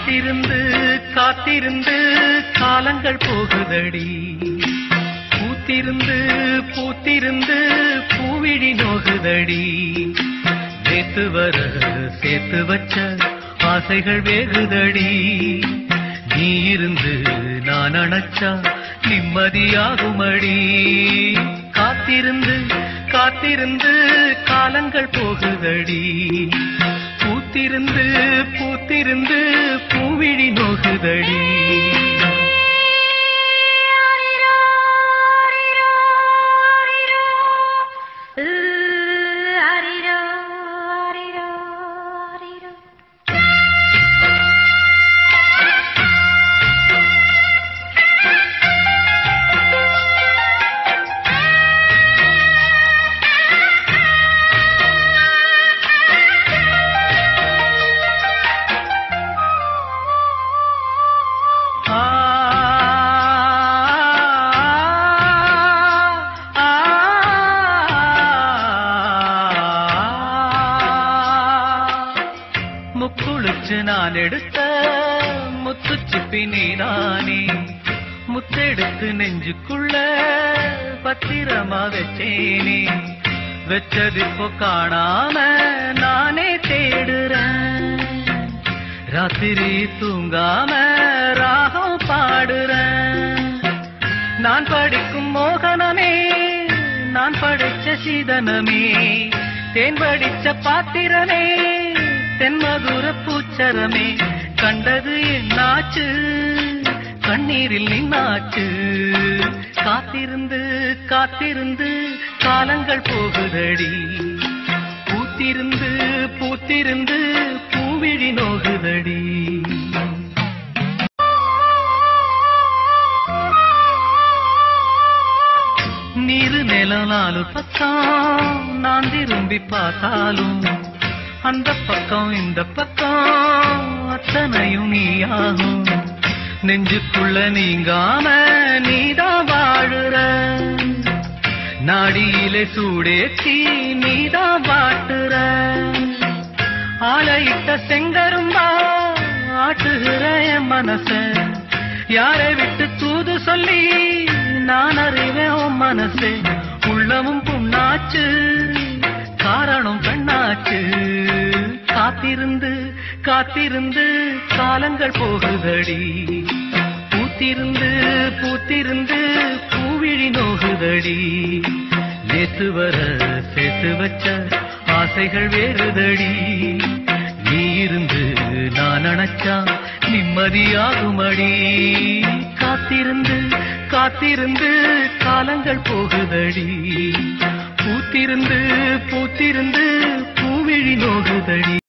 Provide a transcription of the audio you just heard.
காத்திருந்து காத்திருந்து காலங்கள் போகுதடி பூத்திருந்து பூத்திருந்து பூவிழி நோகுதடி நேத்து வர சேர்த்து வச்ச ஆசைகள் வேகுதடி நீ இருந்து நான் அணைச்சா நிம்மதியாகுமடி காத்திருந்து காத்திருந்து காலங்கள் போகுதடி பூத்திருந்து பூத்திருந்து பூவிழி நோகுதடி ஆ ஆ முக்குளிச்சு நான் எடுத்த முத்து சிப்பி நீதானே முத்தெடுத்து நெஞ்சுக்குள்ள பத்திரமா வச்சேனே வச்சது இப்போ காணாம நானே தேடுறேன் ராத்திரி தூங்காம ராகம் பாடுறேன் நான் படிக்கும் மோகனமே நான் படிச்ச சீதனமே தேன் படிச்ச பாத்திரமே தென்மதுர பூச்சரமே கண்டது என்னாச்சு கண்ணீரில் நின்னாச்சு காத்திருந்து காத்திருந்து காலங்கள் போகுதடி பூத்திருந்து பூத்திருந்து பூவிழி நோகுதடி நீரு நிலம் நாலு பக்கம் நான் திரும்பி பார்த்தாலும் அந்த பக்கம் இந்த பக்கம் அத்தனையும் நீயாகும் நெஞ்சுக்குள்ள நீங்காம நீதான் வாழுற நாடியிலே சூடேற்றி நீதான் வாட்டுற ஆலையிட்ட செங்கரும்பா ஆட்டுகிற என் மனச யாரை விட்டு தூது சொல்லி நான் அறிவேன் உன் மனசே உள்ளமும் புண்ணாச்சு காரணம் பெண்ணாச்சு காத்திருந்து காத்திருந்து காலங்கள் போகுதடி பூத்திருந்து பூத்திருந்து பூவிழி நோகுதடி நேத்து வர சேர்த்து வச்ச ஆசைகள் வேறுதடி நீ இருந்து நான் அணைச்சா நிம்மதியாகுமடி காத்திருந்து காத்திருந்து காலங்கள் போகுதடி பூத்திருந்து பூத்திருந்து பூவிழி நோகுதடி